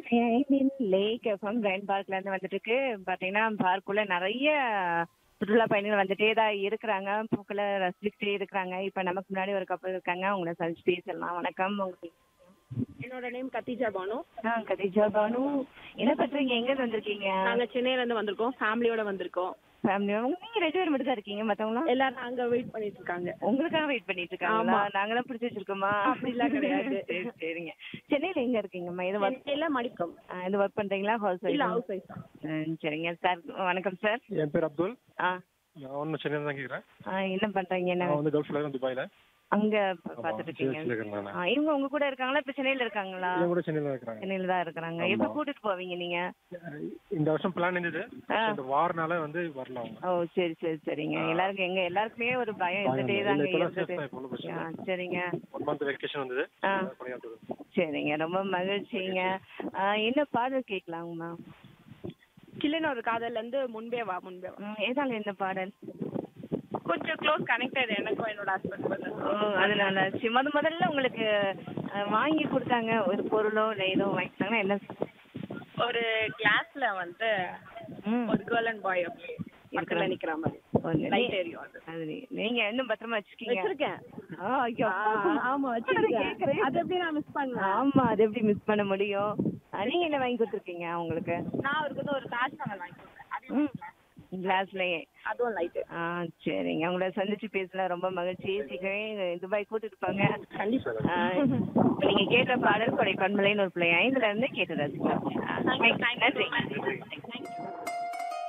Lakh FM rain பார்க்ல இருந்து வந்துட்டு இருக்கு பாத்தீங்கன்னா பார்க்குள்ள நிறைய சுற்றுலா பயணிகள் வந்துட்டே தான் இருக்கிறாங்க பூக்களை ரசிச்சுட்டே இருக்கிறாங்க இப்ப நமக்கு முன்னாடி ஒரு கப்பல் இருக்காங்க அவங்கள சந்திச்சு பேசலாம் வணக்கம் உங்களுக்கு என்னோட நேம் கத்திஜா பானு ஆ கதிஜா பானு என்ன பண்றீங்க எங்க இருந்து வந்திருக்கீங்க நாங்க சென்னையில இருந்து வந்திருக்கோம் ஃபேமிலியோட வந்திருக்கோம் ஃபேமிலி நீங்க ரெண்டு பேர் மட்டும் தான் இருக்கீங்க மத்தவங்களாம் எல்லாரும் அங்க வெயிட் பண்ணிட்டு இருக்காங்க உங்களுக்காக வெயிட் பண்ணிட்டு இருக்காங்களா ஆமா. நாங்களாம் பிடிச்சி வச்சிருக்கோமா அப்படிலாம் கிடையாது. சரி சரிங்க சென்னையில எங்க இருக்கீங்கம்மா இது ஒர்க் சென்னையில மடிக்கம் இது ஒர்க் பண்றீங்களா ஹவுஸ் இல்ல ஒய்ஃப் ஹவுஸ் ஒய்ஃப் தான் சரிங்க சார் வணக்கம் சார் என் பேர் அப்துல் ஆ நான் ஒன்றும் சென்னையில் தான் கேட்குறேன் ஆ, என்ன பண்றீங்க என்ன நான் வந்து கல்ஃபில் இருக்கேன் துபாயில் அங்க ப- ஆமா, பாத்துட்டு இருக்கீங்க சிஎஸ்சியில் இருக்கிறேன் நான் ஆ, இவங்க உங்க கூட இருக்காங்களா இப்ப சென்னையில இருக்காங்களா என் கூட சென்னையில் தான் இருக்கிறாங்க சென்னையில தான் இருக்கிறாங்க ஆமா. எப்ப கூட்டிட்டு போவீங்க நீங்க இந்த வருஷம் பிளான் இருந்தது ஆ. இந்த வாரனால வந்து வரல அவங்க ஓ சரி சரி சரிங்க எல்லாருக்கும் எங்க எல்லாருக்குமே ஒரு பயம் பயம் இருந்துட்டே இல்ல. தாங்க இல்ல, இப்பதான் இருந்தது safe தான், இப்ப ஒண்ணும் பிரச்சனை ஆ, சரிங்க ஒன் மந்த் வெக்கேஷன் வந்தது ஆ. பணியாற்றுது சரிங்க ரொம்ப மகிழ்ச்சிங்க ஆ, என்ன பாடல் கேட்கலாங்கம்மா கில்லுன்னு ஒரு காதல்ல இருந்து முன்பே வா முன்பே வா ம், ஏதாங்க இந்த பாடல் கொஞ்சம் க்ளோஸ் கனெக்டட் எனக்கும் என்னோட ஹஸ்பண்ட் ஓ அதனால சரி, முத முதல்ல உங்களுக்கு அஹ், வாங்கி கொடுத்தாங்க ஒரு பொருளோ இல்லை ஏதோ வாங்கி கொடுத்தாங்கன்னா என்ன ஒரு கிளாஸ்ல வந்து ம். ஒரு கேர்ள் அண்ட் பாய் பக்கத்துல நிக்கிற மாதிரி ஒண்ணு. லைட் எரியும் அது அது நீ- நீங்க இன்னும் பத்திரமா வச்சிருக்கீங்க வச்சிருக்கேன் ஆ, ஐயோ. ஆமா கேக்குறேன். வச்சிருக்கேன் அது எப்படி நான் மிஸ் பண்ணேன் ஆமா அது எப்படி மிஸ் பண்ண முடியும் ஆ, நீங்க என்ன வாங்கி கொடுத்துருக்கீங்க அவங்களுக்கு நான் அவருக்கு வந்து ஒரு தாஜ்மஹால் வாங்கி கொடுத்தேன் அது ம். கிளாஸ்லயே அதுவும் லைட்டு ஆ சரிங்க உங்களை சந்திச்சு பேசல ரொம்ப மகிழ்ச்சி சீக்கிரமே துபாய் கூட்டிட்டு போங்க கண்டிப்பா ஆ, இப்ப நீங்க கேட்ட பாடல் கொடை பண்பலைன்னு ஒரு பிள்ளை ஐந்துல இருந்து கேட்டு ரசிக்கலாம் ஆ, நன்றி தேங்க்யூ